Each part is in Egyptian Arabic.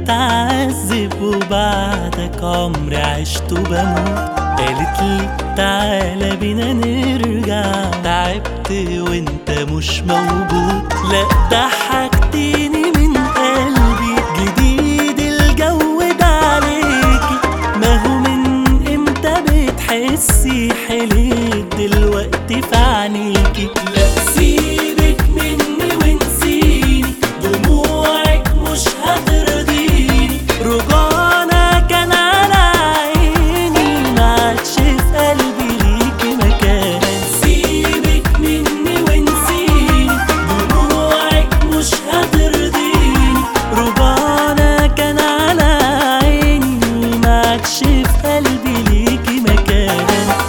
بتعذب وبعدك عمري عشت وبموت قالت لي تعالى بينا نرجع تعبت وانت مش موجود لا ضحكتيني من قلبي جديد الجو ده عليكي ما هو من امتى بتحسي حليت دلوقتي في عينيكي لا سيبك مني ونسيني دموعك مش هترضيني رجعنا كان على عيني ما عادش في قلبي ليكي مكان سيبك مني ونسيني دموعك مش هترضيني رجعنا كان على عيني ما عادش في قلبي ليكي مكان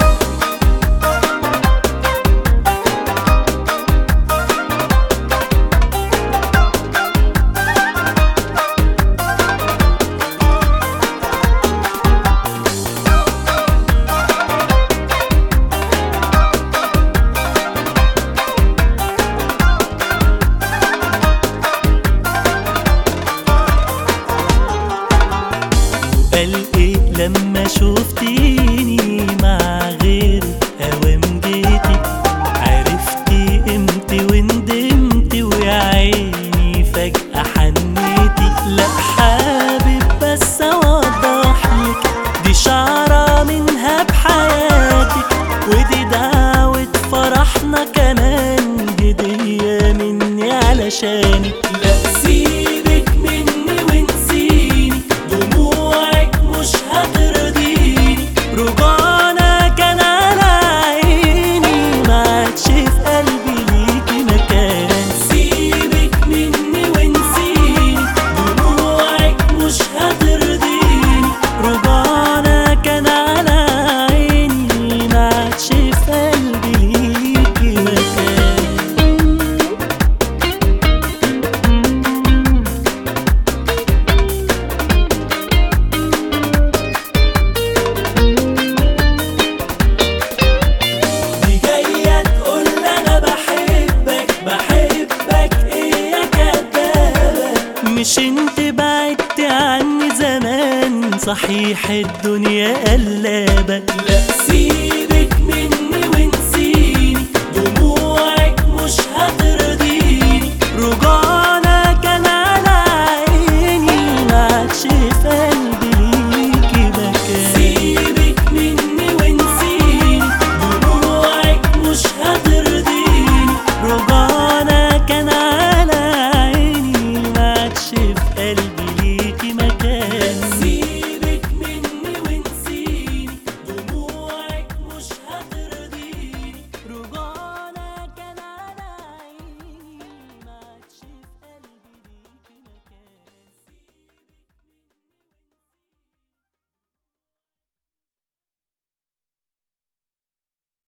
قال ايه لما شفتيني مع غيري اوام جيتي عرفتي قيمتي وندمتي ويا عيني فجأة حنيتي لا حابب بس اوضحلك دي شعرة منها بحياتك ودي دعوة فرحنا كمان هدية مني علشانك لا سيبك مني ونسيني دموعك مش هترضيني رجعنا كان على عيني ما عادش في قلبي ليكي مكان سيبك مني ونسيني دموعك مش هترضيني رجعنا كان على عيني ما عادش في قلبي ليكي مكان دي جاية تقول أنا بحبك بحبك إيه يا كدابة مش انت بعدت عني زمان صحيح الدنيا قلابة لا سيبك